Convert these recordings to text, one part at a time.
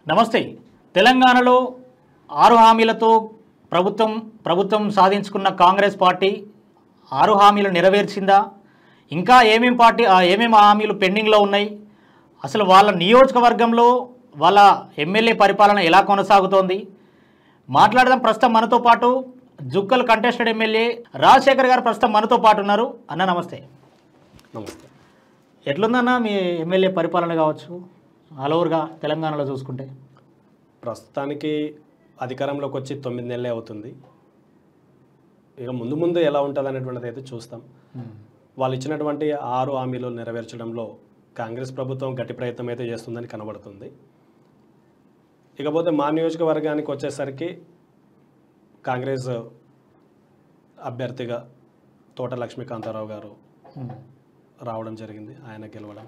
నమస్తే తెలంగాణలో ఆరు హామీలతో ప్రభుత్వం ప్రభుత్వం సాధించుకున్న కాంగ్రెస్ పార్టీ ఆరు హామీలు నెరవేర్చిందా ఇంకా ఏమేం పార్టీ ఆ ఏమేం హామీలు పెండింగ్లో ఉన్నాయి అసలు వాళ్ళ నియోజకవర్గంలో వాళ్ళ ఎమ్మెల్యే పరిపాలన ఎలా కొనసాగుతోంది మాట్లాడదాం ప్రస్తుతం మనతో పాటు జుక్కల్ కంటెస్టెడ్ ఎమ్మెల్యే రాజశేఖర్ గారు ప్రస్తుతం మనతో పాటు ఉన్నారు అన్న నమస్తే నమస్తే ఎట్లుందన్న మీ ఎమ్మెల్యే పరిపాలన కావచ్చు ఆల్ ఓవర్గా తెలంగాణలో చూసుకుంటే ప్రస్తుతానికి అధికారంలోకి వచ్చి తొమ్మిది నెలలే అవుతుంది ఇక ముందు ముందు ఎలా ఉంటుంది అనేటువంటిది అయితే చూస్తాం వాళ్ళు ఇచ్చినటువంటి ఆరు హామీలు నెరవేర్చడంలో కాంగ్రెస్ ప్రభుత్వం గట్టి ప్రయత్నం అయితే చేస్తుందని కనబడుతుంది ఇకపోతే మా నియోజకవర్గానికి వచ్చేసరికి కాంగ్రెస్ అభ్యర్థిగా తోట లక్ష్మీకాంతారావు గారు రావడం జరిగింది ఆయన గెలవడం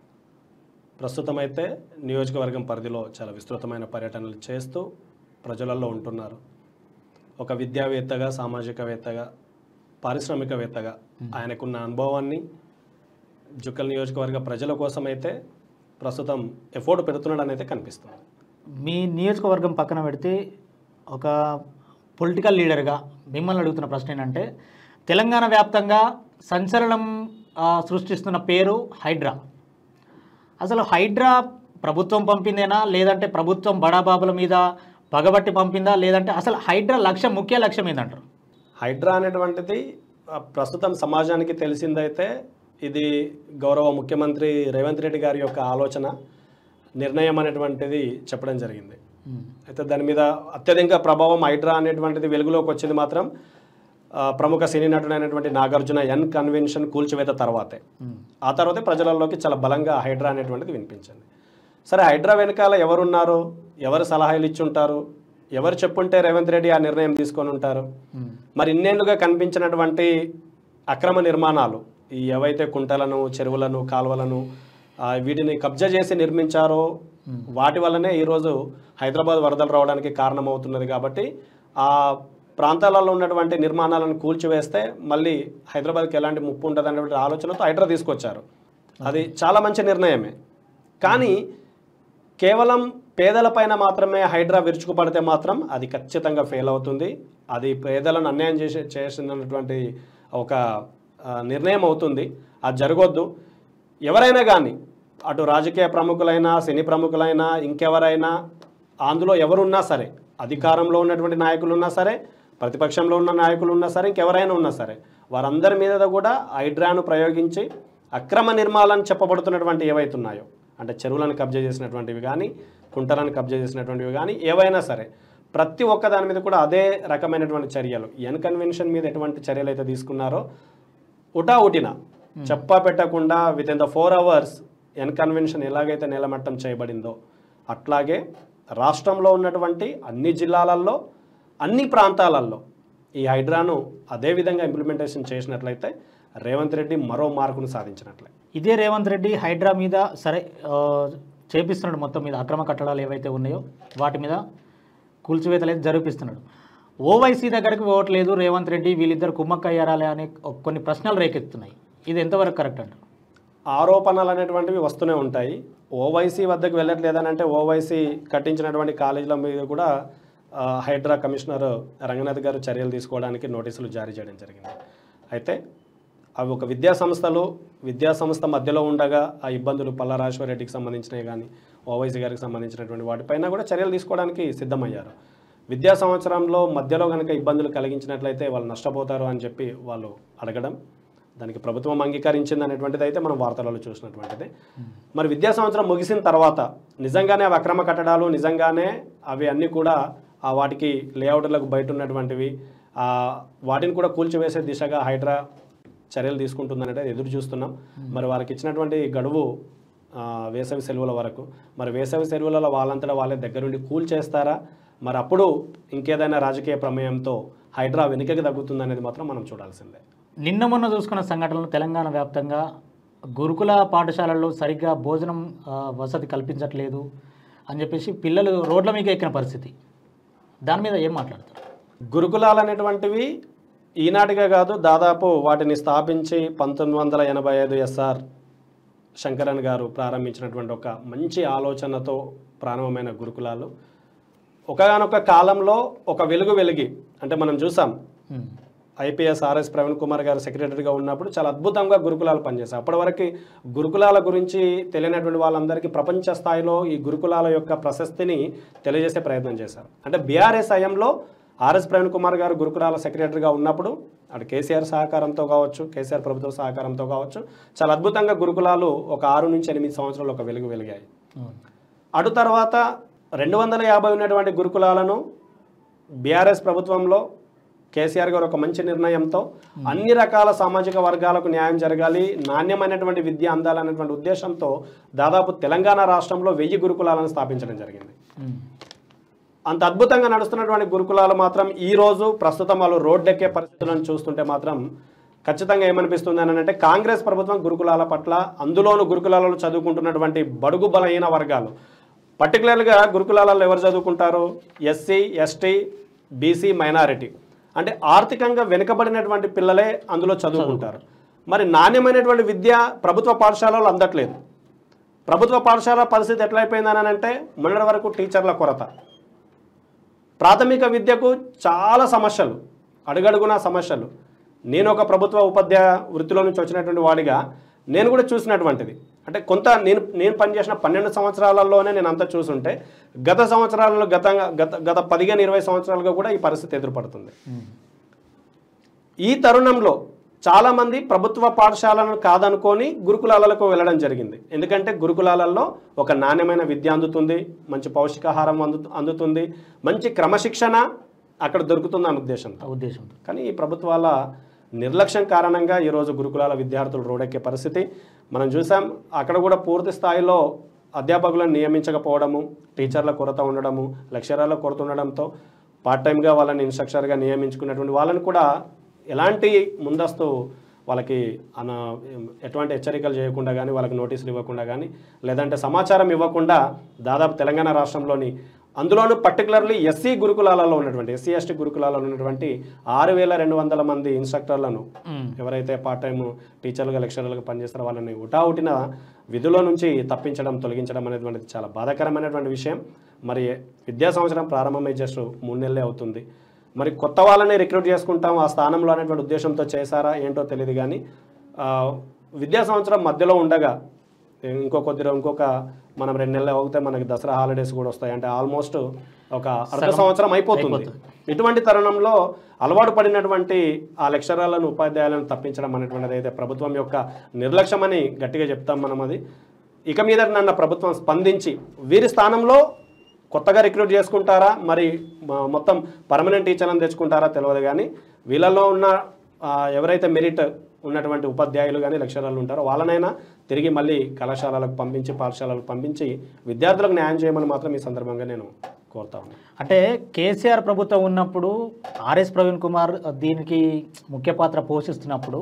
ప్రస్తుతం అయితే నియోజకవర్గం పరిధిలో చాలా విస్తృతమైన పర్యటనలు చేస్తూ ప్రజలలో ఉంటున్నారు ఒక విద్యావేత్తగా సామాజికవేత్తగా పారిశ్రామికవేత్తగా ఆయనకున్న అనుభవాన్ని జుక్కల్ నియోజకవర్గ ప్రజల కోసం అయితే ప్రస్తుతం ఎఫోర్డ్ పెడుతున్నాడని అయితే కనిపిస్తుంది మీ నియోజకవర్గం పక్కన పెడితే ఒక పొలిటికల్ లీడర్గా మిమ్మల్ని అడుగుతున్న ప్రశ్న ఏంటంటే తెలంగాణ వ్యాప్తంగా సంచలనం ఆ, సృష్టిస్తున్న పేరు హైడ్రా అసలు హైడ్రా ప్రభుత్వం పంపిందేనా లేదంటే ప్రభుత్వం బడాబాబుల మీద పగబట్టి పంపిందా లేదంటే అసలు హైడ్రా లక్ష్యం ముఖ్య లక్ష్యం ఏందంటారు హైడ్రా అనేటువంటిది ఆ, ప్రస్తుతం సమాజానికి తెలిసిందైతే ఇది గౌరవ ముఖ్యమంత్రి రేవంత్ రెడ్డి గారి యొక్క ఆలోచన నిర్ణయం అనేటువంటిది చెప్పడం జరిగింది అయితే దాని మీద అత్యధిక ప్రభావం హైడ్రా అనేటువంటిది వెలుగులోకి వచ్చింది మాత్రం ఆ, ప్రముఖ సినీ నటుడైనటువంటి నాగార్జున ఎన్ కన్వెన్షన్ కూల్చివేత తర్వాతే ఆ తర్వాతే ప్రజలలోకి చాలా బలంగా హైడ్రా అనేటువంటిది వినిపించింది సరే హైడ్రా వెనకాల ఎవరున్నారు ఎవరు సలహాలు ఇచ్చి ఉంటారు ఎవరు చెప్పుంటే రేవంత్ రెడ్డి ఆ నిర్ణయం తీసుకొని ఉంటారు మరి ఇన్నేళ్లుగా కనిపించినటువంటి అక్రమ నిర్మాణాలు ఈ ఏవైతే కుంటలను చెరువులను కాలువలను ఆ, వీటిని కబ్జా చేసి నిర్మించారో వాటి వల్లనే ఈరోజు హైదరాబాద్ వరదలు రావడానికి కారణమవుతున్నది కాబట్టి ఆ ప్రాంతాలలో ఉన్నటువంటి నిర్మాణాలను కూల్చివేస్తే మళ్ళీ హైదరాబాద్కి ఎలాంటి ముప్పు ఉండదు అనేటువంటి ఆలోచనతో హైడ్రా తీసుకొచ్చారు అది చాలా మంచి నిర్ణయమే కానీ కేవలం పేదలపైన మాత్రమే హైడ్రా విరుచుకుపడితే మాత్రం అది ఖచ్చితంగా ఫెయిల్ అవుతుంది అది పేదలను అన్యాయం చేసే చేసినటువంటి ఒక ఆ, నిర్ణయం అవుతుంది అది జరగొద్దు ఎవరైనా కానీ అటు రాజకీయ ప్రముఖులైనా సినీ ప్రముఖులైనా ఇంకెవరైనా అందులో ఎవరున్నా సరే అధికారంలో ఉన్నటువంటి నాయకులు ఉన్నా సరే ప్రతిపక్షంలో ఉన్న నాయకులు ఉన్నా సరే ఇంకెవరైనా ఉన్నా సరే వారందరి మీద కూడా హైడ్రాను ప్రయోగించి అక్రమ నిర్మాణాలను చెప్పబడుతున్నటువంటి ఏవైతే ఉన్నాయో అంటే చెరువులను కబ్జా చేసినటువంటివి కానీ కుంటలను కబ్జా చేసినటువంటివి కానీ ఏవైనా సరే ప్రతి ఒక్క దాని మీద కూడా అదే రకమైనటువంటి చర్యలు ఎన్ కన్వెన్షన్ మీద ఎటువంటి చర్యలు అయితే తీసుకున్నారో ఉటా ఉటిన చెప్పా పెట్టకుండా within the four hours N Convention ఎలాగైతే నేలమట్టం చేయబడిందో అట్లాగే రాష్ట్రంలో ఉన్నటువంటి అన్ని జిల్లాలలో అన్ని ప్రాంతాలలో ఈ హైడ్రాను అదే విధంగా ఇంప్లిమెంటేషన్ చేసినట్లయితే రేవంత్ రెడ్డి మరో మార్కును సాధించినట్లే ఇదే రేవంత్ రెడ్డి హైడ్రా మీద సరే ఆ, చేపిస్తున్నాడు మొత్తం మీద అక్రమ కట్టడాలు ఏవైతే ఉన్నాయో వాటి మీద కూల్చివేతలు అయితే జరిపిస్తున్నాడు ఓవైసీ దగ్గరికి పోవట్లేదు రేవంత్ రెడ్డి వీళ్ళిద్దరు కుమ్మక్కయ్యారాలే అనే ఒక- కొన్ని ప్రశ్నలు రేకెత్తున్నాయి ఇది ఎంతవరకు కరెక్ట్ అంటారు ఆరోపణలు అనేటువంటివి వస్తూనే ఉంటాయి ఓవైసీ వద్దకు వెళ్ళట్లేదని అంటే ఓవైసీ కట్టించినటువంటి కాలేజీల మీద కూడా ఆ, హైడ్రా కమిషనర్ రంగనాథ్ గారు చర్యలు తీసుకోవడానికి నోటీసులు జారీ చేయడం జరిగింది అయితే అవి ఒక విద్యా సంస్థలు విద్యా సంస్థ మధ్యలో ఉండగా ఆ ఇబ్బందులు పల్లారాజేశ్వర రెడ్డికి సంబంధించినవి కానీ ఓవైసీ గారికి సంబంధించినటువంటి వాటిపైన కూడా చర్యలు తీసుకోవడానికి సిద్ధమయ్యారు విద్యా సంవత్సరంలో మధ్యలో కనుక ఇబ్బందులు కలిగించినట్లయితే వాళ్ళు నష్టపోతారు అని చెప్పి వాళ్ళు అడగడం దానికి ప్రభుత్వం అంగీకరించింది అనేటువంటిది అయితే మనం వార్తలలో చూసినటువంటిది మరి విద్యా సంవత్సరం ముగిసిన తర్వాత నిజంగానే అవి అక్రమ కట్టడాలు నిజంగానే అవి అన్నీ కూడా ఆ వాటికి లేఅవుట్లకు బయట ఉన్నటువంటివి ఆ వాటిని కూడా కూల్చివేసే దిశగా హైడ్రా చర్యలు తీసుకుంటుందనేది ఎదురు చూస్తున్నాం మరి వారికి ఇచ్చినటువంటి గడువు ఆ, వేసవి సెలవుల వరకు మరి వేసవి సెలవులలో వాళ్ళంతటా వాళ్ళే దగ్గరుండి కూల్ చేస్తారా మరి అప్పుడు ఇంకేదైనా రాజకీయ ప్రమేయంతో హైడ్రా వెనుకకి తగ్గుతుందనేది మాత్రం మనం చూడాల్సిందే నిన్న మొన్న చూసుకున్న సంఘటనలు తెలంగాణ వ్యాప్తంగా గురుకుల పాఠశాలల్లో సరిగ్గా భోజనం ఆ, వసతి కల్పించట్లేదు అని చెప్పేసి పిల్లలు రోడ్ల మీద ఎక్కిన పరిస్థితి దాని మీద ఏం మాట్లాడతారు గురుకులాలు అనేటువంటివి ఈనాటిగా కాదు దాదాపు వాటిని స్థాపించి పంతొమ్మిది వందల ఎనభై ఐదు ఎస్ఆర్ శంకరన్ గారు ప్రారంభించినటువంటి ఒక మంచి ఆలోచనతో ప్రారంభమైన గురుకులాలు ఒకనొక కాలంలో ఒక వెలుగు వెలిగి అంటే మనం చూసాం um. IPS RS Praveen Kumar garu సెక్రటరీగా ఉన్నప్పుడు చాలా అద్భుతంగా గురుకులాలు పనిచేశాయి అప్పటి వరకు గురుకులాల గురించి తెలియనటువంటి వాళ్ళందరికీ ప్రపంచ స్థాయిలో ఈ గురుకులాల యొక్క ప్రశస్తిని తెలియజేసే ప్రయత్నం చేశారు అంటే బీఆర్ఎస్ హయాంలో ఆర్ఎస్ ప్రవీణ్ కుమార్ గారు గురుకులాల సెక్రటరీగా ఉన్నప్పుడు అటు కేసీఆర్ సహకారంతో కావచ్చు కేసీఆర్ ప్రభుత్వ సహకారంతో కావచ్చు చాలా అద్భుతంగా గురుకులాలు ఒక ఆరు నుంచి ఎనిమిది సంవత్సరాలు ఒక వెలుగు వెలిగాయి అవును. అటు తర్వాత రెండు వందల యాభై ఉన్నటువంటి గురుకులాలను బీఆర్ఎస్ ప్రభుత్వంలో కేసీఆర్ గారు ఒక మంచి నిర్ణయంతో అన్ని రకాల సామాజిక వర్గాలకు న్యాయం జరగాలి నాణ్యమైనటువంటి విద్య అందాలనేటువంటి ఉద్దేశంతో దాదాపు తెలంగాణ రాష్ట్రంలో వెయ్యి గురుకులాలను స్థాపించడం జరిగింది ఉమ్. అంత అద్భుతంగా నడుస్తున్నటువంటి గురుకులాలు మాత్రం ఈ రోజు ప్రస్తుతం వాళ్ళు రోడ్డెక్కే పరిస్థితులను చూస్తుంటే మాత్రం ఖచ్చితంగా ఏమనిపిస్తుంది అని అంటే కాంగ్రెస్ ప్రభుత్వం గురుకులాల పట్ల అందులోను గురుకులాలలో చదువుకుంటున్నటువంటి బడుగు బలహీన వర్గాలు పర్టికులర్గా గురుకులాలలో ఎవరు చదువుకుంటారు ఎస్సీ ఎస్టీ బీసీ మైనారిటీ అంటే ఆర్థికంగా వెనుకబడినటువంటి పిల్లలే అందులో చదువుకుంటారు మరి నాణ్యమైనటువంటి విద్య ప్రభుత్వ పాఠశాలలో అందట్లేదు ప్రభుత్వ పాఠశాల పరిస్థితి ఎట్లయిపోయిందని అంటే మొన్నటి వరకు టీచర్ల కొరత ప్రాథమిక విద్యకు చాలా సమస్యలు అడుగడుగున సమస్యలు నేను ఒక ప్రభుత్వ ఉపాధ్యాయ వృత్తిలో నుంచి వచ్చినటువంటి వాడిగా నేను కూడా చూసినటువంటిది అంటే కొంత నేను నేను పనిచేసిన పన్నెండు సంవత్సరాలలోనే నేను అంతా చూసుంటే గత సంవత్సరాలలో గత గత గత పదిహేను ఇరవై సంవత్సరాలుగా కూడా ఈ పరిస్థితి ఎదురుపడుతుంది ఉమ్. ఈ తరుణంలో చాలామంది ప్రభుత్వ పాఠశాలను కాదనుకొని గురుకులాలకు వెళ్ళడం జరిగింది ఎందుకంటే గురుకులాలలో ఒక నాణ్యమైన విద్య అందుతుంది మంచి పౌష్టికాహారం అందు అందుతుంది మంచి క్రమశిక్షణ అక్కడ దొరుకుతుంది అనే ఉద్దేశంతో ఆ ఉద్దేశంతో కానీ ఈ ప్రభుత్వాల నిర్లక్ష్యం కారణంగా ఈరోజు గురుకులాల విద్యార్థులు రోడెక్కే పరిస్థితి మనం చూసాం అక్కడ కూడా పూర్తి స్థాయిలో అధ్యాపకులను నియమించకపోవడము టీచర్ల కొరత ఉండడము లెక్చరర్ల కొరత ఉండడంతో పార్ట్ టైంగా వాళ్ళని ఇన్స్ట్రక్టర్గా నియమించుకున్నటువంటి వాళ్ళని కూడా ఎలాంటి ముందస్తు వాళ్ళకి అన ఎటువంటి హెచ్చరికలు చేయకుండా కానీ వాళ్ళకి నోటీసులు ఇవ్వకుండా కానీ లేదంటే సమాచారం ఇవ్వకుండా దాదాపు తెలంగాణ రాష్ట్రంలోని అందులోనూ పర్టికులర్లీ ఎస్సీ గురుకులాలలో ఉన్నటువంటి ఎస్సీ ఎస్టీ గురుకులాలలో ఉన్నటువంటి ఆరు వేల రెండు వందల మంది ఇన్స్ట్రక్టర్లను ఉమ్. ఎవరైతే పార్ట్ టైం టీచర్లుగా లెక్చరర్లుగా పనిచేస్తారో వాళ్ళని ఉటావుటిన విధుల నుంచి తప్పించడం తొలగించడం అనేటువంటిది చాలా బాధాకరమైనటువంటి విషయం మరి విద్యా సంవత్సరం ప్రారంభమై జస్ట్ మూడు నెలలే అవుతుంది మరి కొత్త వాళ్ళని రిక్రూట్ చేసుకుంటాం ఆ స్థానంలో అనేటువంటి ఉద్దేశంతో చేశారా ఏంటో తెలియదు కానీ ఆ, విద్యా సంవత్సరం మధ్యలో ఉండగా ఇంకో కొద్ది రో- ఇంకొక మనం రెండు నెలలు అవుతే మనకి దసరా హాలిడేస్ కూడా వస్తాయి అంటే ఆల్మోస్ట్ ఒక అర్ధ సంవత్సరం అయిపోతుంది ఇటువంటి తరుణంలో అలవాటు పడినటువంటి ఆ లెక్చరర్లను ఉపాధ్యాయులను తప్పించడం అనేటువంటిది అయితే ప్రభుత్వం యొక్క నిర్లక్ష్యమని గట్టిగా చెప్తాం మనం అది ఇక మీద నన్న ప్రభుత్వం స్పందించి వీరి స్థానంలో కొత్తగా రిక్రూట్ చేసుకుంటారా మరి మ- మొత్తం పర్మనెంట్ టీచర్లను తెచ్చుకుంటారా తెలియదు కానీ వీళ్ళలో ఉన్న ఆ, ఎవరైతే మెరిట్ ఉన్నటువంటి ఉపాధ్యాయులు కానీ లెక్చరర్లు ఉంటారో వాళ్ళనైనా తిరిగి మళ్ళీ కళాశాలలకు పంపించి పాఠశాలలకు పంపించి విద్యార్థులకు న్యాయం చేయమని మాత్రం ఈ సందర్భంగా నేను కోరుతా ఉన్నాను అంటే కేసీఆర్ ప్రభుత్వం ఉన్నప్పుడు ఆర్ఎస్ ప్రవీణ్ కుమార్ దీనికి ముఖ్య పాత్ర పోషిస్తున్నప్పుడు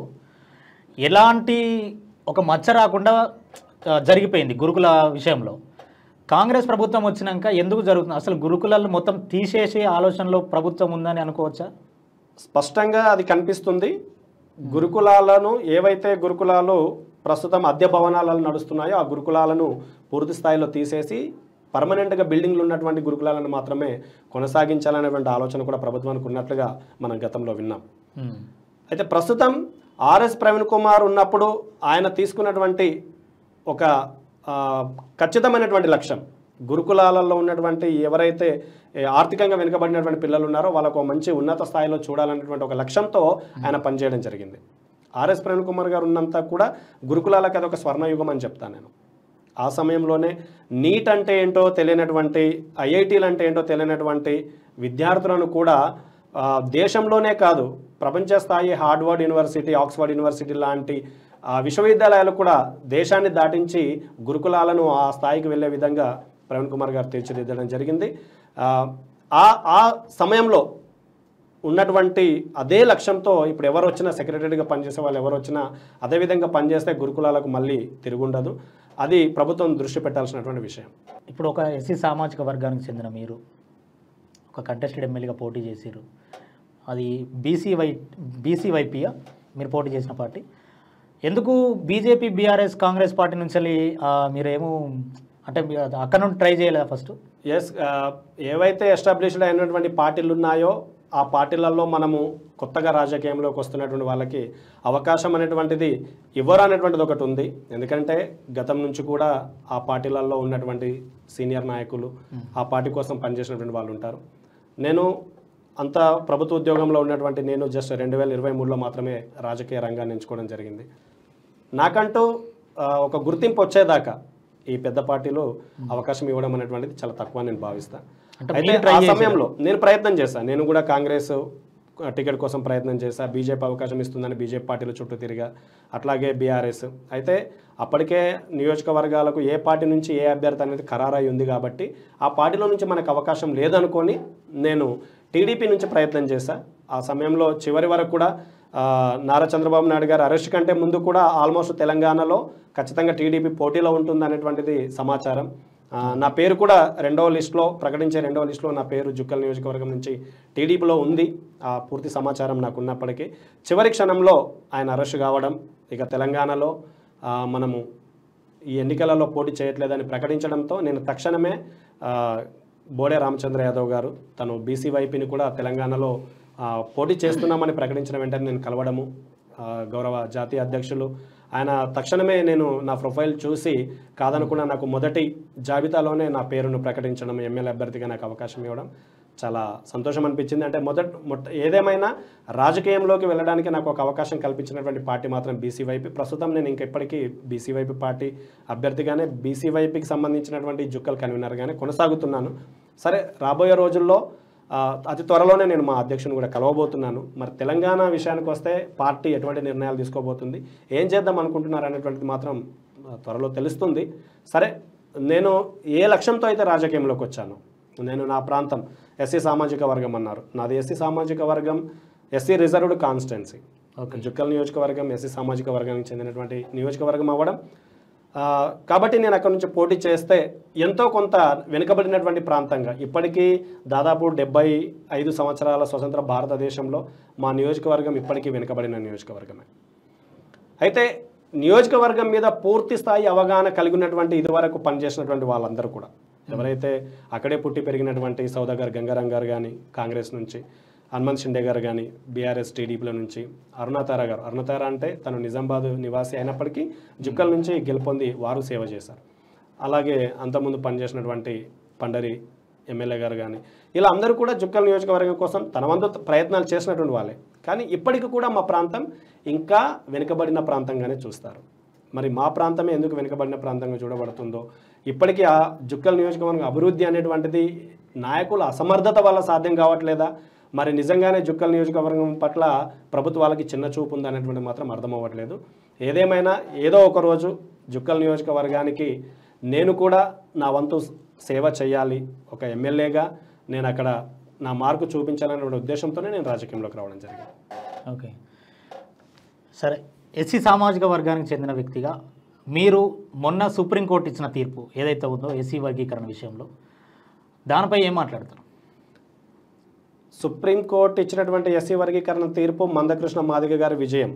ఎలాంటి ఒక మచ్చ రాకుండా ఆ, జరిగిపోయింది గురుకుల విషయంలో కాంగ్రెస్ ప్రభుత్వం వచ్చినాక ఎందుకు జరుగుతుంది అసలు గురుకులాలు మొత్తం తీసేసే ఆలోచనలో ప్రభుత్వం ఉందని అనుకోవచ్చా స్పష్టంగా అది కనిపిస్తుంది గురుకులాలను ఏవైతే గురుకులాలు ప్రస్తుతం అద్దె భవనాలలో నడుస్తున్నాయో ఆ గురుకులాలను పూర్తి స్థాయిలో తీసేసి పర్మనెంట్గా బిల్డింగ్లు ఉన్నటువంటి గురుకులాలను మాత్రమే కొనసాగించాలనేటువంటి ఆలోచన కూడా ప్రభుత్వానికి ఉన్నట్లుగా మనం గతంలో విన్నాం ఉమ్. అయితే ప్రస్తుతం ఆర్ఎస్ ప్రవీణ్ కుమార్ ఉన్నప్పుడు ఆయన తీసుకున్నటువంటి ఒక ఆ, ఖచ్చితమైనటువంటి లక్ష్యం గురుకులాలలో ఉన్నటువంటి ఎవరైతే ఏ, ఆర్థికంగా వెనుకబడినటువంటి పిల్లలు ఉన్నారో వాళ్ళకు ఒక మంచి ఉన్నత స్థాయిలో చూడాలనేటువంటి ఒక లక్ష్యంతో ఆయన పనిచేయడం జరిగింది ఆర్ఎస్ ప్రవీణ్ కుమార్ గారు ఉన్నంత కూడా గురుకులాలకు అది ఒక స్వర్ణయుగం అని చెప్తాను నేను ఆ సమయంలోనే నీట్ అంటే ఏంటో తెలియనటువంటి ఐఐటీలు అంటే ఏంటో తెలియనటువంటి విద్యార్థులను కూడా ఆ, దేశంలోనే కాదు ప్రపంచ స్థాయి హార్డ్వర్డ్ యూనివర్సిటీ ఆక్స్ఫర్డ్ యూనివర్సిటీ లాంటి ఆ, విశ్వవిద్యాలయాలు కూడా దేశాన్ని దాటించి గురుకులాలను ఆ స్థాయికి వెళ్ళే విధంగా ప్రవీణ్ కుమార్ గారు తీర్చిదిద్దడం జరిగింది ఆ, ఆ ఆ సమయంలో ఉన్నటువంటి అదే లక్ష్యంతో ఇప్పుడు ఎవరు వచ్చినా సెక్రటరీగా పనిచేసే వాళ్ళు ఎవరు వచ్చినా అదే విధంగా పనిచేస్తే గురుకులాలకు మళ్ళీ తిరుగుండదు అది ప్రభుత్వం దృష్టి పెట్టాల్సినటువంటి విషయం ఇప్పుడు ఒక ఎస్సీ సామాజిక వర్గానికి చెందిన మీరు ఒక కంటెస్టెడ్ ఎమ్మెల్యేగా పోటీ చేసిరు అది బీసీ వై బీసీ వైపీయా మీరు పోటీ చేసిన పార్టీ ఎందుకు బీజేపీ బీఆర్ఎస్ కాంగ్రెస్ పార్టీ నుంచి వెళ్ళి, ఆ, మీరేమో అంటే మీరు అది అక్కడ నుండి ట్రై చేయలేదా ఫస్ట్ ఎస్ ఏవైతే ఎస్టాబ్లిష్డ్ అయినటువంటి పార్టీలు ఉన్నాయో ఆ పార్టీలలో మనము కొత్తగా రాజకీయంలోకి వస్తున్నటువంటి వాళ్ళకి అవకాశం అనేటువంటిది ఇవ్వరు అనేటువంటిది ఒకటి ఉంది ఎందుకంటే గతం నుంచి కూడా ఆ పార్టీలలో ఉన్నటువంటి సీనియర్ నాయకులు ఆ పార్టీ కోసం పనిచేసినటువంటి వాళ్ళు ఉంటారు నేను అంత ప్రభుత్వ ఉద్యోగంలో ఉన్నటువంటి నేను జస్ట్ రెండు వేల ఇరవై మూడులో మాత్రమే రాజకీయ రంగాన్ని ఎంచుకోవడం జరిగింది నాకంటూ ఆ, ఒక గుర్తింపు వచ్చేదాకా ఈ పెద్ద పార్టీలో అవకాశం ఇవ్వడం అనేటువంటిది చాలా తక్కువ నేను భావిస్తా అంటే అయితే మీరు try ఆ చేశారా? సమయంలో నేను ప్రయత్నం చేశాను నేను కూడా కాంగ్రెస్ ఆ, టికెట్ కోసం ప్రయత్నం చేశా బీజేపీ అవకాశం ఇస్తుందని బీజేపీ పార్టీల చుట్టూ తిరిగా అట్లాగే బీఆర్ఎస్ అయితే అప్పటికే నియోజకవర్గాలకు ఏ పార్టీ నుంచి ఏ అభ్యర్థి అనేది ఖరారై ఉంది కాబట్టి ఆ పార్టీలో నుంచి మనకు అవకాశం లేదనుకొని నేను టీడీపీ నుంచి ప్రయత్నం చేశా ఆ సమయంలో చివరి వరకు కూడా ఆ, నారా చంద్రబాబు నాయుడు గారు అరెస్ట్ కంటే ముందు కూడా ఆల్మోస్ట్ తెలంగాణలో ఖచ్చితంగా టీడీపీ పోటీలో ఉంటుంది అనేటువంటిది సమాచారం ఆ, నా పేరు కూడా రెండవ లిస్టులో ప్రకటించే రెండవ లిస్టులో నా పేరు జుక్కల్ నియోజకవర్గం నుంచి టీడీపీలో ఉంది ఆ పూర్తి సమాచారం నాకు ఉన్నప్పటికీ చివరి క్షణంలో ఆయన అరెస్ట్ కావడం ఇక తెలంగాణలో ఆ, మనము ఈ ఎన్నికలలో పోటీ చేయట్లేదని ప్రకటించడంతో నేను తక్షణమే ఆ, బోడే రామచంద్ర యాదవ్ గారు తను బీసీ వైపీని కూడా తెలంగాణలో ఆ, పోటీ చేస్తున్నామని ప్రకటించిన వెంటనే నేను కలవడము ఆ, గౌరవ జాతీయ అధ్యక్షులు ఆయన తక్షణమే నేను నా ప్రొఫైల్ చూసి కాదనకుండా నాకు మొదటి జాబితాలోనే నా పేరును ప్రకటించడం ఎమ్మెల్యే అభ్యర్థిగా నాకు అవకాశం ఇవ్వడం చాలా సంతోషం అనిపించింది అంటే మొదట మొట్ట ఏదేమైనా రాజకీయంలోకి వెళ్ళడానికి నాకు ఒక అవకాశం కల్పించినటువంటి పార్టీ మాత్రం బీసీ వైపీ ప్రస్తుతం నేను ఇంకెప్పటికీ బీసీ వైపీ పార్టీ అభ్యర్థిగానే బీసీ వైపీకి సంబంధించినటువంటి జుక్కల్ కన్వీనర్గానే కొనసాగుతున్నాను సరే రాబోయే రోజుల్లో ఆ, అతి త్వరలోనే నేను మా అధ్యక్షుని కూడా కలవబోతున్నాను మరి తెలంగాణ విషయానికి వస్తే పార్టీ ఎటువంటి నిర్ణయాలు తీసుకోబోతుంది ఏం చేద్దాం అనుకుంటున్నారు అనేటువంటిది మాత్రం ఆ, త్వరలో తెలుస్తుంది సరే నేను ఏ లక్ష్యంతో అయితే రాజకీయంలోకి వచ్చాను నేను నా ప్రాంతం ఎస్సీ సామాజిక వర్గం అన్నారు నాది ఎస్సీ సామాజిక వర్గం SC reserved constituency okay Jukkal నియోజకవర్గం ఎస్సీ సామాజిక వర్గానికి చెందినటువంటి నియోజకవర్గం అవ్వడం ఆ, కాబట్టి నేను అక్కడ నుంచి పోటీ చేస్తే ఎంతో కొంత వెనుకబడినటువంటి ప్రాంతంగా ఇప్పటికీ దాదాపు డెబ్బై ఐదు సంవత్సరాల స్వతంత్ర భారతదేశంలో మా నియోజకవర్గం ఇప్పటికీ వెనుకబడిన నియోజకవర్గమే అయితే నియోజకవర్గం మీద పూర్తి స్థాయి అవగాహన కలిగి ఉన్నటువంటి ఇదివరకు పనిచేసినటువంటి వాళ్ళందరూ కూడా ఎవరైతే అక్కడే పుట్టి పెరిగినటువంటి సౌదాగర్ గంగారాం గారు కానీ కాంగ్రెస్ నుంచి హనుమంత్ షిండే గారు కానీ బీఆర్ఎస్ టీడీపీల నుంచి అరుణాతార గారు అరుణాతార అంటే తను నిజామాబాద్ నివాసి అయినప్పటికీ జుక్కల్ నుంచి గెలుపొంది వారు సేవ చేశారు అలాగే అంతకుముందు పనిచేసినటువంటి పండరి ఎమ్మెల్యే గారు కానీ ఇలా అందరూ కూడా జుక్కల్ నియోజకవర్గం కోసం తన వంతు ప్రయత్నాలు చేసినటువంటి వాళ్ళే కానీ ఇప్పటికి కూడా మా ప్రాంతం ఇంకా వెనుకబడిన ప్రాంతంగానే చూస్తారు మరి మా ప్రాంతమే ఎందుకు వెనుకబడిన ప్రాంతంగా చూడబడుతుందో ఇప్పటికీ ఆ జుక్కల్ నియోజకవర్గం అభివృద్ధి అనేటువంటిది నాయకుల అసమర్థత వల్ల సాధ్యం కావట్లేదా మరి నిజంగానే జుక్కల్ నియోజకవర్గం పట్ల ప్రభుత్వాలకి చిన్న చూపు ఉంది అనేటువంటి మాత్రం అర్థం అవ్వట్లేదు ఏదేమైనా ఏదో ఒక రోజు జుక్కల్ నియోజకవర్గానికి నేను కూడా నా వంతు సేవ చేయాలి ఒక ఎమ్మెల్యేగా నేను అక్కడ నా మార్కు చూపించాలనే ఉద్దేశంతోనే నేను రాజకీయంలోకి రావడం జరిగింది ఓకే సరే ఎస్సీ సామాజిక వర్గానికి చెందిన వ్యక్తిగా మీరు మొన్న సుప్రీంకోర్టు ఇచ్చిన తీర్పు ఏదైతే ఉందో ఎస్సీ వర్గీకరణ విషయంలో దానిపై ఏం మాట్లాడతారు సుప్రీంకోర్టు ఇచ్చినటువంటి ఎస్సీ వర్గీకరణ తీర్పు మందకృష్ణ మాదిగ గారి విజయం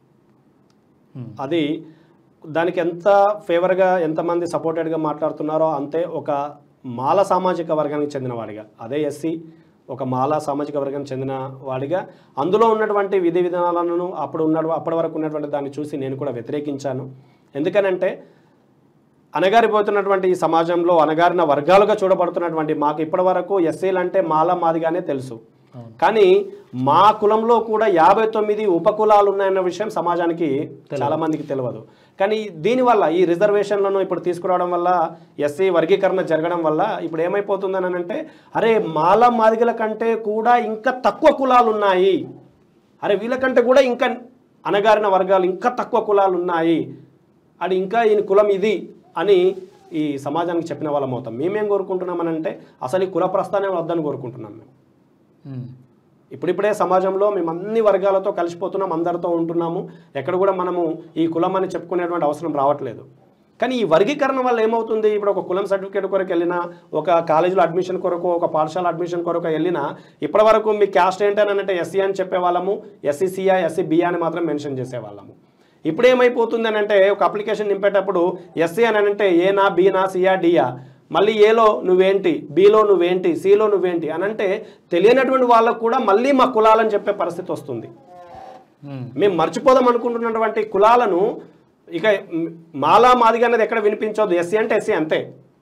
Hmm. అది దానికి ఎంత ఫేవర్గా ఎంతమంది సపోర్టెడ్గా మాట్లాడుతున్నారో అంతే ఒక మాల సామాజిక వర్గానికి చెందిన వాడిగా అదే ఎస్సీ ఒక మాల సామాజిక వర్గానికి చెందిన వాడిగా అందులో ఉన్నటువంటి విధి విధానాలను అప్పుడు ఉన్న అప్పటి వరకు ఉన్నటువంటి దాన్ని చూసి నేను కూడా వ్యతిరేకించాను ఎందుకనంటే అణగారిపోతున్నటువంటి ఈ సమాజంలో అణగారిన వర్గాలుగా చూడబడుతున్నటువంటి మాకు ఇప్పటి వరకు ఎస్సీలు అంటే మాల మాదిగానే తెలుసు అవును. కానీ మా కులంలో కూడా యాభై తొమ్మిది ఉపకులాలు ఉన్నాయన్న విషయం సమాజానికి చాలా మందికి తెలియదు కానీ దీనివల్ల ఈ రిజర్వేషన్లను ఇప్పుడు తీసుకురావడం వల్ల ఎస్సీ వర్గీకరణ జరగడం వల్ల ఇప్పుడు ఏమైపోతుందని అంటే అరే మాల మాదిగల కంటే కూడా ఇంకా తక్కువ కులాలు ఉన్నాయి అరే వీళ్ళకంటే కూడా ఇంకా అణగారిన వర్గాలు ఇంకా తక్కువ కులాలు ఉన్నాయి అది ఇంకా ఈయన కులం ఇది అని ఈ సమాజానికి చెప్పిన వాళ్ళం అవుతాం మేమేం కోరుకుంటున్నామనంటే అసలు ఈ కుల ప్రస్థానం వద్దని కోరుకుంటున్నాం మేము ఉమ్. ఇప్పుడిప్పుడే సమాజంలో మేము అన్ని వర్గాలతో కలిసిపోతున్నాం అందరితో ఉంటున్నాము ఎక్కడ కూడా మనము ఈ కులం అని చెప్పుకునేటువంటి అవసరం రావట్లేదు కానీ ఈ వర్గీకరణ వల్ల ఏమవుతుంది ఇప్పుడు ఒక కులం సర్టిఫికేట్ కొరకు వెళ్ళినా ఒక కాలేజీలో అడ్మిషన్ కొరకు ఒక పాఠశాల అడ్మిషన్ కొరకు వెళ్ళినా ఇప్పటి వరకు మీ క్యాస్ట్ ఏంటని అంటే ఎస్సీ అని చెప్పేవాళ్ళము ఎస్సీసీఆ ఎస్సీ బిఆ అని మాత్రం మెన్షన్ చేసేవాళ్ళము ఇప్పుడు ఏమైపోతుంది అని అంటే ఒక అప్లికేషన్ నింపేటప్పుడు ఎస్సీ అని అంటే ఏనా బీనా సియా డియా మళ్ళీ ఏలో నువ్వేంటి బీలో నువ్వేంటి సిలో నువ్వేంటి అని అంటే తెలియనటువంటి వాళ్ళకు కూడా మళ్ళీ మా కులాలని చెప్పే పరిస్థితి వస్తుంది ఉమ్. మేము మర్చిపోదాం అనుకుంటున్నటువంటి కులాలను ఇక మ్, మాలా మాదిగా అనేది ఎక్కడ వినిపించవద్దు ఎస్సీ అంటే ఎస్సీ అంతే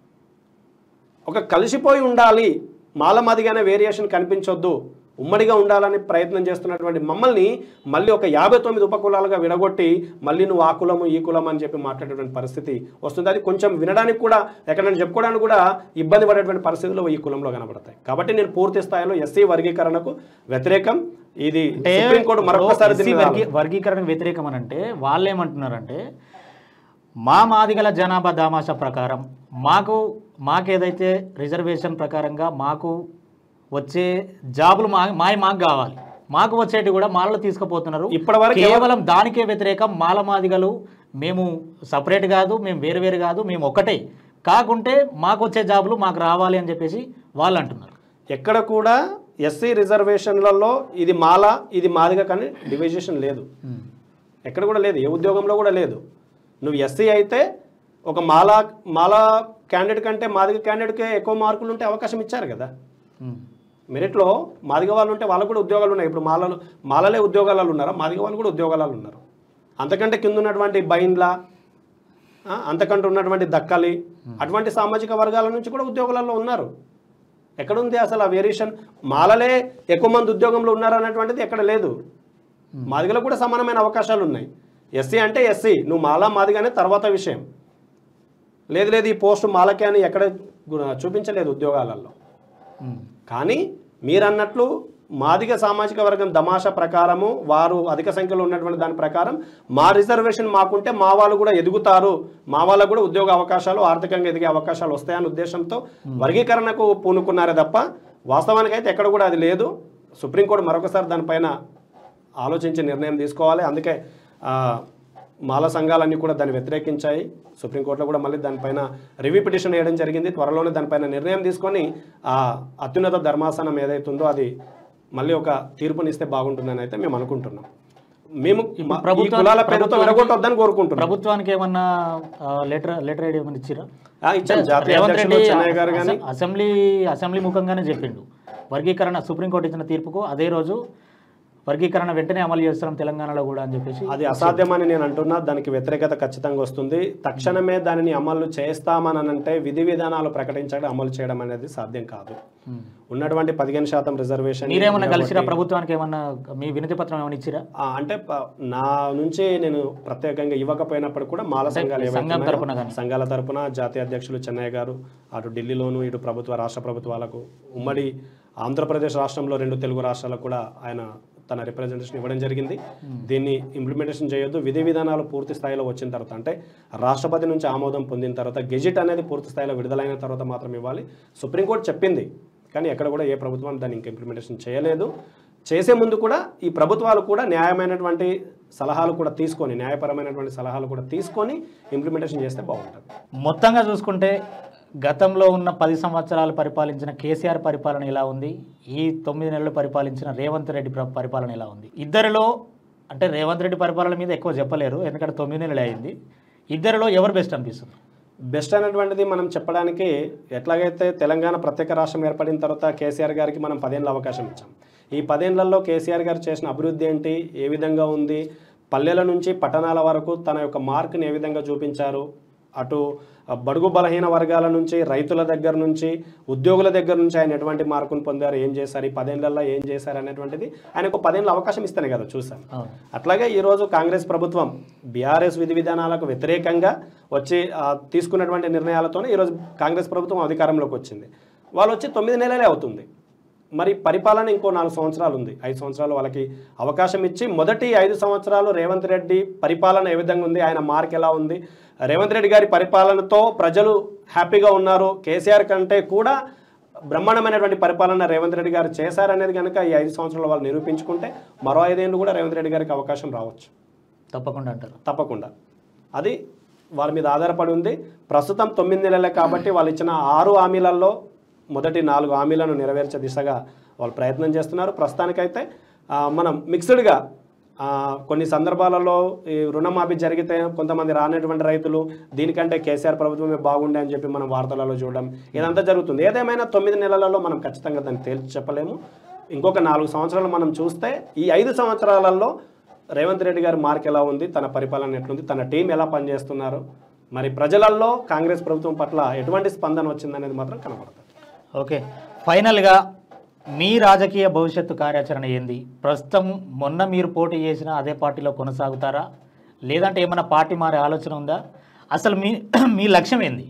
ఒక కలిసిపోయి ఉండాలి మాల మాదిగానే వేరియేషన్ కనిపించొద్దు ఉమ్మడిగా ఉండాలని ప్రయత్నం చేస్తున్నటువంటి మమ్మల్ని మళ్ళీ ఒక యాభై తొమ్మిది ఉపకులాలుగా విడగొట్టి మళ్ళీ నువ్వు ఆ కులము ఈ కులం అని చెప్పి మాట్లాడేటువంటి పరిస్థితి వస్తుంది అది కొంచెం వినడానికి కూడా ఎక్కడైనా చెప్పుకోవడానికి కూడా ఇబ్బంది పడేటువంటి పరిస్థితులు ఈ కులంలో కనబడతాయి కాబట్టి నేను పూర్తి స్థాయిలో ఎస్సీ వర్గీకరణకు వ్యతిరేకం ఇది అంటే సుప్రీంకోర్టు మరొకసారి ఎస్సీ దీన్ని వర్గీ వర్గీకరణకు వ్యతిరేకం అని అంటే వాళ్ళు ఏమంటున్నారంటే మా మాదిగల జనాభా దామాషా ప్రకారం మాకు మాకేదైతే రిజర్వేషన్ ప్రకారంగా మాకు వచ్చే జాబులు మా మాయ మాకు కావాలి మాకు వచ్చేటి కూడా మాలలో తీసుకుపోతున్నారు ఇప్పటివరకు కేవలం దానికే వ్యతిరేకం మాల మాదిగలు మేము సపరేట్ కాదు మేము వేరు వేరు కాదు మేము ఒకటే కాకుంటే మాకు వచ్చే జాబులు మాకు రావాలి అని చెప్పేసి వాళ్ళు అంటున్నారు ఎక్కడ కూడా ఎస్సీ రిజర్వేషన్లలో ఇది మాల ఇది మాదిగా కానీ డివిజేషన్ లేదు ఎక్కడ కూడా లేదు ఏ ఉద్యోగంలో కూడా లేదు నువ్వు ఎస్సీ అయితే ఒక మాలా మాలా క్యాండిడేట్ కంటే మాదిగ క్యాండిడేట్కే ఎక్కువ మార్కులు ఉంటే అవకాశం ఇచ్చారు కదా ఉమ్. మెరిట్లో మాదిగ వాళ్ళు ఉంటే వాళ్ళకు కూడా ఉద్యోగాలు ఉన్నాయి ఇప్పుడు మాలలు మాలలే ఉద్యోగాలలో ఉన్నారా మాదిగ వాళ్ళు కూడా ఉద్యోగాలలో ఉన్నారు అంతకంటే కింద ఉన్నటువంటి బైండ్ల ఆ, అంతకంటే ఉన్నటువంటి దక్కలి అటువంటి సామాజిక వర్గాల నుంచి కూడా ఉద్యోగాలలో ఉన్నారు ఎక్కడుంది అసలు ఆ వేరియేషన్ మాలలే ఎక్కువ మంది ఉద్యోగంలో ఉన్నారు అనేటువంటిది ఎక్కడ లేదు మాదిగలకు కూడా సమానమైన అవకాశాలు ఉన్నాయి ఎస్సీ అంటే ఎస్సీ నువ్వు మాలా మాదిగానే తర్వాత విషయం లేదు లేదు ఈ పోస్ట్ మాలకే అని ఎక్కడ గు- చూపించలేదు ఉద్యోగాలలో ఉమ్. కానీ మీరన్నట్లు మాదిగ సామాజిక వర్గం దమాషా ప్రకారము వారు అధిక సంఖ్యలో ఉన్నటువంటి దాని ప్రకారం మా రిజర్వేషన్ మాకుంటే మా వాళ్ళు కూడా ఎదుగుతారు మా వాళ్ళకు కూడా ఉద్యోగ అవకాశాలు ఆర్థికంగా ఎదిగే అవకాశాలు వస్తాయన్న ఉద్దేశంతో వర్గీకరణకు పూనుకున్నారే తప్ప వాస్తవానికి అయితే ఎక్కడ కూడా అది లేదు సుప్రీంకోర్టు మరొకసారి దానిపైన ఆలోచించి నిర్ణయం తీసుకోవాలి అందుకే ఆ, మాల సంఘాలన్నీ కూడా దాన్ని వ్యతిరేకించాయి సుప్రీంకోర్టులో కూడా మళ్ళీ దానిపైన రివ్యూ పిటిషన్ వేయడం జరిగింది త్వరలోనే దానిపైన నిర్ణయం తీసుకొని ఆ అత్యున్నత ధర్మాసనం ఏదైతుందో అది మళ్ళీ ఒక తీర్పునిస్తే బాగుంటుందని అయితే మేము అనుకుంటున్నాం మేము మ- ఈ ప్రభుత్వానికి- కులాల పేరుతో ప్రభుత్వానికి- విడగొట్టొద్దని కోరుకుంటున్నాం ప్రభుత్వానికి ఏమన్నా లెటర్ లెటర్ ఐడి ఏమన్నా ఇచ్చిరా ఆ, ఇచ్చాం జాతీయ రేవంత్ అధ్యక్షులు రెడ్డి చెన్నయ్య గారు కానీ అసెం- అసెంబ్లీ అసెంబ్లీ ముఖంగానే చెప్పిండు వర్గీకరణ సుప్రీంకోర్టు ఇచ్చిన తీర్పుకు అదే రోజు వర్గీకరణ వెంటనే అమలు చేస్తున్నాం తెలంగాణలో కూడా అని చెప్పేసి అది అసాధ్యమని నేను అంటున్నా దానికి వ్యతిరేకత ఖచ్చితంగా వస్తుంది తక్షణమే దానిని అమలు చేస్తామని అంటే విధి విధానాలు ప్రకటించడం అమలు చేయడం అనేది సాధ్యం కాదు ఉమ్. ఉన్నటువంటి పదిహేను శాతం రిజర్వేషన్ మీరేమన్నా కలిసిరా ప్రభుత్వానికి ఏమన్నా మీ వినతి పత్రం ఏమైనా ఇచ్చిరా ఆ, అంటే ప- నా నుంచి నేను ప్రత్యేకంగా ఇవ్వకపోయినప్పుడు కూడా మాల సంఘాలు ఏవైతే సంఘం ఉన్నాయో, తరపున కానీ. సంఘాల తరపున జాతీయ అధ్యక్షులు చెన్నయ్య గారు అటు ఢిల్లీలోను ఇటు ప్రభుత్వ రాష్ట్ర ప్రభుత్వాలకు ఉమ్మడి ఆంధ్రప్రదేశ్ రాష్ట్రంలో రెండు తెలుగు రాష్ట్రాలకు కూడా ఆయన తన రిప్రజెంటేషన్ ఇవ్వడం జరిగింది దీన్ని ఇంప్లిమెంటేషన్ చేయొద్దు విధి విధానాలు పూర్తి స్థాయిలో వచ్చిన తర్వాత అంటే రాష్ట్రపతి నుంచి ఆమోదం పొందిన తర్వాత గెజిట్ అనేది పూర్తి స్థాయిలో విడుదలైన తర్వాత మాత్రం ఇవ్వాలి సుప్రీంకోర్టు చెప్పింది కానీ ఎక్కడ కూడా ఏ ప్రభుత్వం దాన్ని ఇంకా ఇంప్లిమెంటేషన్ చేయలేదు చేసే ముందు కూడా ఈ ప్రభుత్వాలు కూడా న్యాయమైనటువంటి సలహాలు కూడా తీసుకొని న్యాయపరమైనటువంటి సలహాలు కూడా తీసుకొని ఇంప్లిమెంటేషన్ చేస్తే బాగుంటుంది మొత్తంగా చూసుకుంటే గతంలో ఉన్న పది సంవత్సరాలు పరిపాలించిన కేసీఆర్ పరిపాలన ఎలా ఉంది ఈ తొమ్మిది నెలలు పరిపాలించిన రేవంత్ రెడ్డి ప్ర- పరిపాలన ఎలా ఉంది ఇద్దరిలో అంటే రేవంత్ రెడ్డి పరిపాలన మీద ఎక్కువ చెప్పలేరు ఎందుకంటే తొమ్మిది నెలలు అయింది ఇద్దరిలో ఎవరు బెస్ట్ అనిపిస్తుంది బెస్ట్ అనేటువంటిది మనం చెప్పడానికి ఎట్లాగైతే తెలంగాణ ప్రత్యేక రాష్ట్రం ఏర్పడిన తర్వాత కేసీఆర్ గారికి మనం పదేళ్ళ అవకాశం ఇచ్చాం ఈ పదేళ్లలో కేసీఆర్ గారు చేసిన అభివృద్ధి ఏంటి ఏ విధంగా ఉంది పల్లెల నుంచి పట్టణాల వరకు తన యొక్క మార్క్ని ఏ విధంగా చూపించారు అటు ఆ, బడుగు బలహీన వర్గాల నుంచి రైతుల దగ్గర నుంచి ఉద్యోగుల దగ్గర నుంచి ఆయన ఎటువంటి మార్కును పొందారు ఏం చేశారు ఈ పదేళ్లలో ఏం చేశారు అనేటువంటిది ఆయనకు పదేళ్ళ అవకాశం ఇస్తేనే కదా చూసాం అవును అట్లాగే ఈరోజు కాంగ్రెస్ ప్రభుత్వం బీఆర్ఎస్ విధి విధానాలకు వ్యతిరేకంగా వచ్చి ఆ, తీసుకున్నటువంటి నిర్ణయాలతోనే ఈరోజు కాంగ్రెస్ ప్రభుత్వం అధికారంలోకి వచ్చింది వాళ్ళు వచ్చి తొమ్మిది నెలలే అవుతుంది మరి పరిపాలన ఇంకో నాలుగు సంవత్సరాలు ఉంది ఐదు సంవత్సరాలు వాళ్ళకి అవకాశం ఇచ్చి మొదటి ఐదు సంవత్సరాలు రేవంత్ రెడ్డి పరిపాలన ఏ విధంగా ఉంది ఆయన మార్క్ ఎలా ఉంది రేవంత్ రెడ్డి గారి పరిపాలనతో ప్రజలు హ్యాపీగా ఉన్నారు కేసీఆర్ కంటే కూడా బ్రహ్మాండమైనటువంటి పరిపాలన రేవంత్ రెడ్డి గారు చేశారనేది కనుక ఈ ఐదు సంవత్సరాలు వాళ్ళు నిరూపించుకుంటే మరో ఐదేళ్ళు కూడా రేవంత్ రెడ్డి గారికి అవకాశం రావచ్చు తప్పకుండా అంటారు తప్పకుండా అది వాళ్ళ మీద ఆధారపడి ఉంది ప్రస్తుతం తొమ్మిది నెలలే కాబట్టి వాళ్ళు ఇచ్చిన ఆరు హామీలలో మొదటి నాలుగు హామీలను నెరవేర్చే దిశగా వాళ్ళు ప్రయత్నం చేస్తున్నారు ప్రస్తుతానికైతే ఆ, మనం మిక్స్డ్గా ఆ, కొన్ని సందర్భాలలో ఈ రుణమాఫీ జరిగితే కొంతమంది రానటువంటి రైతులు దీనికంటే కేసీఆర్ ప్రభుత్వమే బాగుండే అని చెప్పి మనం వార్తలలో చూడడం ఇదంతా జరుగుతుంది ఏదేమైనా తొమ్మిది నెలలలో మనం ఖచ్చితంగా దాన్ని తేల్చి చెప్పలేము ఇంకొక నాలుగు సంవత్సరాలు మనం చూస్తే ఈ ఐదు సంవత్సరాలలో రేవంత్ రెడ్డి గారి మార్క్ ఎలా ఉంది తన పరిపాలన ఎట్లుంది తన టీం ఎలా పనిచేస్తున్నారు మరి ప్రజలలో కాంగ్రెస్ ప్రభుత్వం పట్ల ఎటువంటి స్పందన వచ్చిందనేది మాత్రం కనపడుతుంది ఓకే ఫైనల్గా మీ రాజకీయ భవిష్యత్తు కార్యాచరణ ఏంది ప్రస్తుతం మొన్న మీరు పోటీ చేసిన అదే పార్టీలో కొనసాగుతారా లేదంటే ఏమైనా పార్టీ మారే ఆలోచన ఉందా అసలు మీ మీ లక్ష్యం ఏంది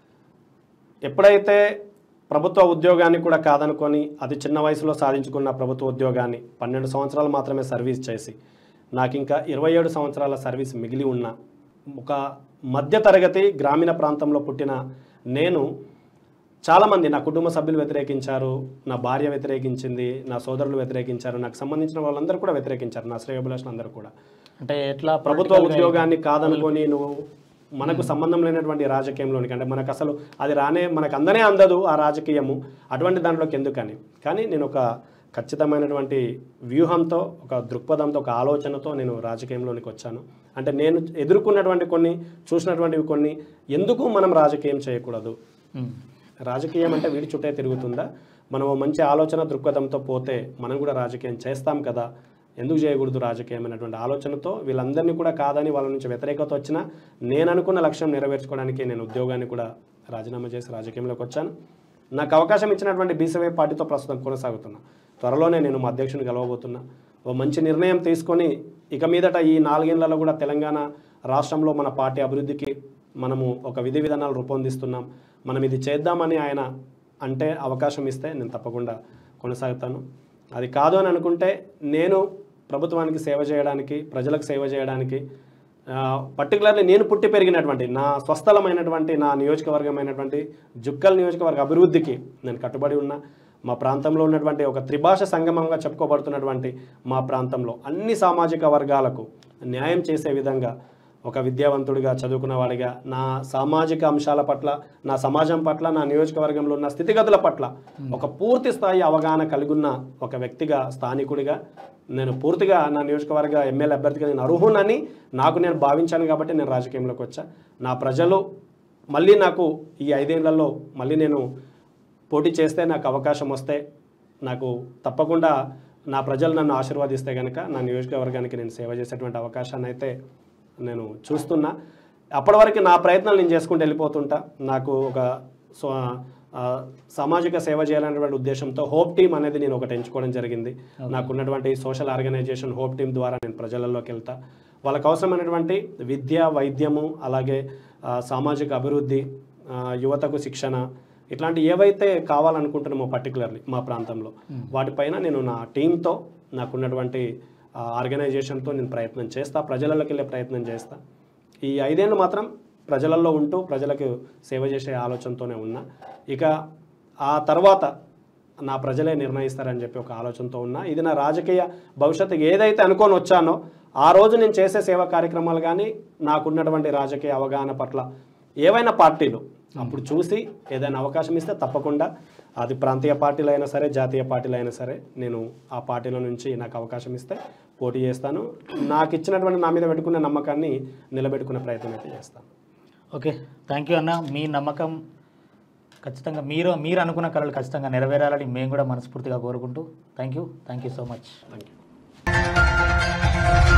ఎప్పుడైతే ప్రభుత్వ ఉద్యోగాన్ని కూడా కాదనుకొని అది చిన్న వయసులో సాధించుకున్న ప్రభుత్వ ఉద్యోగాన్ని పన్నెండు సంవత్సరాలు మాత్రమే సర్వీస్ చేసి నాకు ఇంకా ఇరవై ఏడు సంవత్సరాల సర్వీస్ మిగిలి ఉన్న ఒక మధ్యతరగతి గ్రామీణ ప్రాంతంలో పుట్టిన నేను చాలామంది నా కుటుంబ సభ్యులు వ్యతిరేకించారు నా భార్య వ్యతిరేకించింది నా సోదరులు వ్యతిరేకించారు నాకు సంబంధించిన వాళ్ళందరూ కూడా వ్యతిరేకించారు నా శ్రేయోభిలాషులు అందరూ కూడా అంటే ఎట్లా ప్రభుత్వ ఉద్యోగాన్ని కాదనుకొని నువ్వు మనకు సంబంధం లేనటువంటి రాజకీయంలోనికి అంటే మనకు అసలు అది రానే మనకు అందనే అందదు ఆ రాజకీయము అటువంటి దాంట్లోకి ఎందుకని కానీ నేను ఒక ఖచ్చితమైనటువంటి వ్యూహంతో ఒక దృక్పథంతో ఒక ఆలోచనతో నేను రాజకీయంలోనికి వచ్చాను అంటే నేను ఎదుర్కొన్నటువంటి కొన్ని చూసినటువంటివి కొన్ని ఎందుకు మనం రాజకీయం చేయకూడదు ఉమ్. రాజకీయం అంటే వీడి చుట్టే తిరుగుతుందా మనం ఓ మంచి ఆలోచన దృక్పథంతో పోతే మనం కూడా రాజకీయం చేస్తాం కదా ఎందుకు చేయకూడదు రాజకీయం అనేటువంటి ఆలోచనతో వీళ్ళందరినీ కూడా కాదని వాళ్ళ నుంచి వ్యతిరేకత వచ్చినా నేను అనుకున్న లక్ష్యం నెరవేర్చుకోవడానికి నేను ఉద్యోగాన్ని కూడా రాజీనామా చేసి రాజకీయంలోకి వచ్చాను నాకు అవకాశం ఇచ్చినటువంటి బీసీవై పార్టీతో ప్రస్తుతం కొనసాగుతున్నా త్వరలోనే నేను మా అధ్యక్షుని కలవబోతున్నా ఓ మంచి నిర్ణయం తీసుకొని ఇక మీదట ఈ నాలుగేళ్లలో కూడా తెలంగాణ రాష్ట్రంలో మన పార్టీ అభివృద్ధికి మనము ఒక విధి విధానాలు రూపొందిస్తున్నాం మనం ఇది చేద్దామని ఆయన అంటే అవకాశం ఇస్తే నేను తప్పకుండా కొనసాగుతాను అది కాదు అని అనుకుంటే నేను ప్రభుత్వానికి సేవ చేయడానికి ప్రజలకు సేవ చేయడానికి పర్టికులర్లీ నేను పుట్టి పెరిగినటువంటి నా స్వస్థలమైనటువంటి నా నియోజకవర్గమైనటువంటి జుక్కల్ నియోజకవర్గ అభివృద్ధికి నేను కట్టుబడి ఉన్నా మా ప్రాంతంలో ఉన్నటువంటి ఒక త్రిభాష సంగమంగా చెప్పుకోబడుతున్నటువంటి మా ప్రాంతంలో అన్ని సామాజిక వర్గాలకు న్యాయం చేసే విధంగా ఒక విద్యావంతుడిగా చదువుకున్నవాడిగా నా సామాజిక అంశాల పట్ల నా సమాజం పట్ల నా నియోజకవర్గంలో ఉన్న స్థితిగతుల పట్ల ఒక పూర్తి స్థాయి అవగాహన కలిగున్న ఒక వ్యక్తిగా స్థానికుడిగా నేను పూర్తిగా నా నియోజకవర్గ ఎమ్మెల్యే అభ్యర్థిగా నేను అర్హునని నాకు నేను భావించాను కాబట్టి నేను రాజకీయంలోకి వచ్చా నా ప్రజలు మళ్ళీ నాకు ఈ ఐదేళ్లలో మళ్ళీ నేను పోటీ చేస్తే నాకు అవకాశం వస్తే నాకు తప్పకుండా నా ప్రజలు నన్ను ఆశీర్వాదిస్తే కనుక నా నియోజకవర్గానికి నేను సేవ చేసేటువంటి అవకాశాన్ని అయితే నేను చూస్తున్నా అప్పటి వరకు నా ప్రయత్నాలు నేను చేసుకుంటూ వెళ్ళిపోతుంటా నాకు ఒక సో ఆ, సామాజిక సేవ చేయాలనేటువంటి ఉద్దేశంతో హోప్ టీమ్ అనేది నేను ఒకటి ఎంచుకోవడం జరిగింది నాకున్నటువంటి సోషల్ ఆర్గనైజేషన్ హోప్ టీమ్ ద్వారా నేను ప్రజలలోకి వెళ్తా వాళ్ళకు అవసరమైనటువంటి విద్య వైద్యము అలాగే ఆ, సామాజిక అభివృద్ధి ఆ, యువతకు శిక్షణ ఇట్లాంటి ఏవైతే కావాలనుకుంటున్నామో పర్టికులర్లీ మా ప్రాంతంలో వాటిపైన నేను నా టీంతో నాకున్నటువంటి ఆ, ఆర్గనైజేషన్తో నేను ప్రయత్నం చేస్తా ప్రజలలోకి వెళ్ళే ప్రయత్నం చేస్తా ఈ ఐదేళ్ళు మాత్రం ప్రజలలో ఉంటూ ప్రజలకు సేవ చేసే ఆలోచనతోనే ఉన్నా ఇక ఆ తర్వాత నా ప్రజలే నిర్ణయిస్తారని చెప్పి ఒక ఆలోచనతో ఉన్నా ఇది నా రాజకీయ భవిష్యత్తు ఏదైతే అనుకొని వచ్చానో ఆ రోజు నేను చేసే సేవా కార్యక్రమాలు కానీ నాకున్నటువంటి రాజకీయ అవగాహన పట్ల ఏవైనా పార్టీలు అప్పుడు చూసి ఏదైనా అవకాశం ఇస్తే తప్పకుండా అది ప్రాంతీయ పార్టీలు అయినా సరే జాతీయ పార్టీలు అయినా సరే నేను ఆ పార్టీల నుంచి నాకు అవకాశం ఇస్తే పోటీ చేస్తాను నాకు ఇచ్చినటువంటి నా మీద పెట్టుకున్న నమ్మకాన్ని నిలబెట్టుకునే ప్రయత్నం అయితే చేస్తాను ఓకే థ్యాంక్ యూ అన్న మీ నమ్మకం ఖచ్చితంగా మీరు మీరు అనుకున్న కళలు ఖచ్చితంగా నెరవేరాలని మేము కూడా మనస్ఫూర్తిగా కోరుకుంటూ thank you thank you so much thank you